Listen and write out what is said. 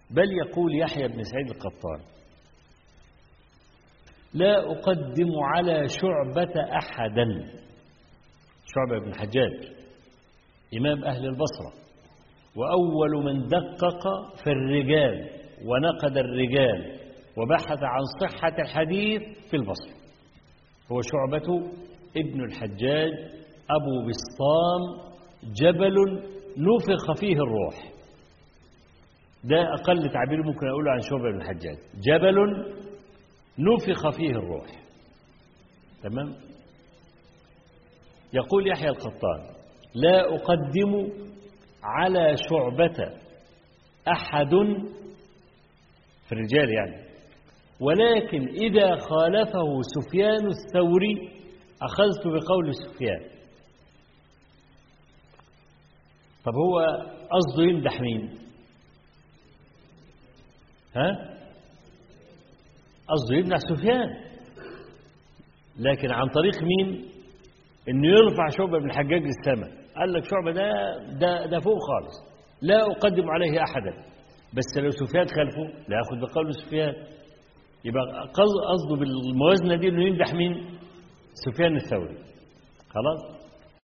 بل يقول يحيى بن سعيد القطان لا أقدم على شعبة أحدا شعبة بن الحجاج إمام أهل البصرة وأول من دقق في الرجال ونقد الرجال وبحث عن صحة الحديث في البصرة هو شعبة ابن الحجاج أبو بسطام جبل نفخ فيه الروح ده أقل تعبير ممكن أقوله عن شعبة بن الحجاج جبل نفخ فيه الروح تمام يقول يحيى القطان لا أقدم على شعبة أحد في الرجال يعني ولكن إذا خالفه سفيان الثوري أخذت بقول سفيان طب هو قصده يمدح مين ها قصده يمدح سفيان لكن عن طريق مين انه يرفع شعبة بن الحجاج للسماء قال لك شعبة ده ده ده فوق خالص لا أقدم عليه أحدا بس لو سفيان خلفه لا ياخذ بقول سفيان يبقى قصده بالموازنة دي انه يمدح مين سفيان الثوري خلاص